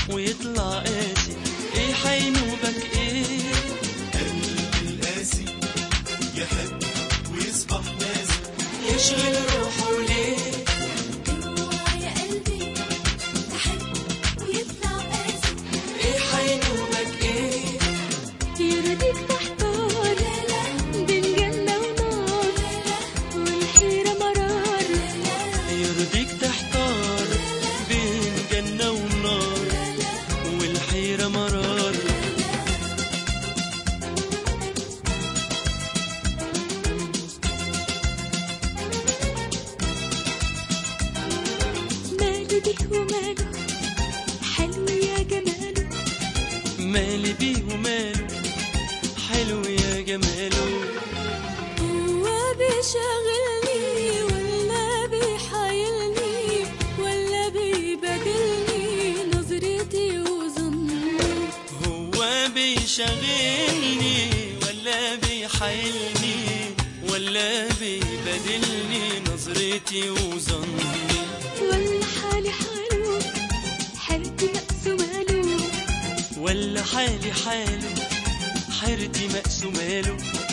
ويطلع قاسي ايه حينوبك ايه قلبي القاسي يحب ويصبح ناسي يشغل روحه ليه اوعى يا قلبي تحب ويطلع قاسي ايه حينوبك ايه يرضيك تحتار بين جنة ونار والحيرة مرار يرضيك تحتار بين جنة ونار والحيرة مرار ماله بيه وماله حلو يا جماله مالي بيه وماله حلو يا جماله هو بيشغلني ولا بيحايلني ولا بيبادلني نظرتي وظني هو بيشغلني ولا بيحايلني ولا بيبادلني نظرتي وظني ولا حالي حاله حالتي مقسوماله ولا حالي حاله حيرتي مقسوماله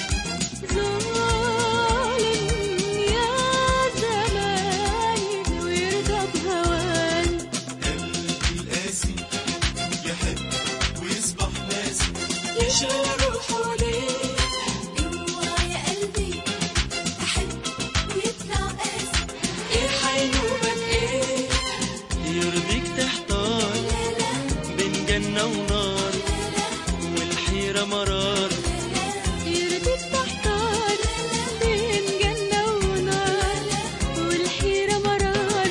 ظالم يا زماني ويرضى بهواني قلبي القاسي يحب ويصبح ناسي يشغل روحه ليه اوعى يا قلبي احب ويطلع قاسي ايه حينوبك ايه يرضيك تحتار بين جنة ونار والحيرة مرار يرضيك تحتار بين جنة ونار والحيرة مرار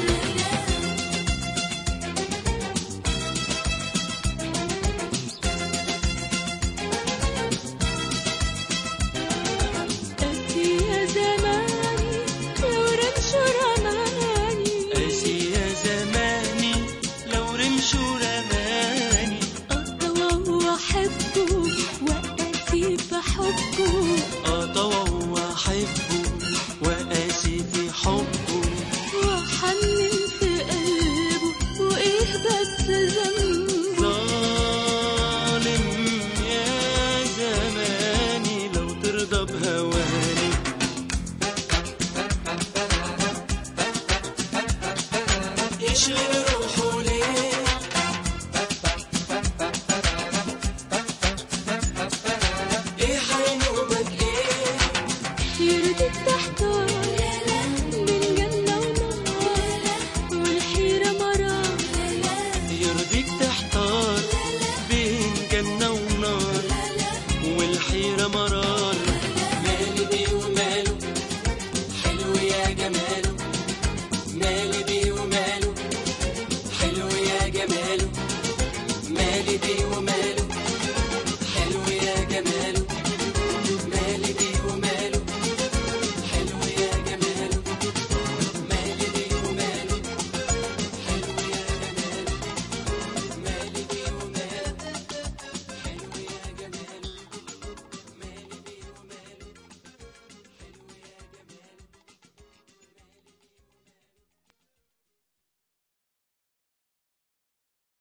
قاسي يا زماني لو رمشوا رماني قاسي يا زماني لو رمشوا رماني أطوى وأحبه وأسي في حبه أطوى وأحبه وقاسي في حبه وأحنن في قلبه وإيه بس ذنبه ظالم يا زماني لو ترضى بهواني يشغل روحه ليه ايه حينوبك ايه يرضيك تحتار بين جنة ونار والحيرة مرار يرضيك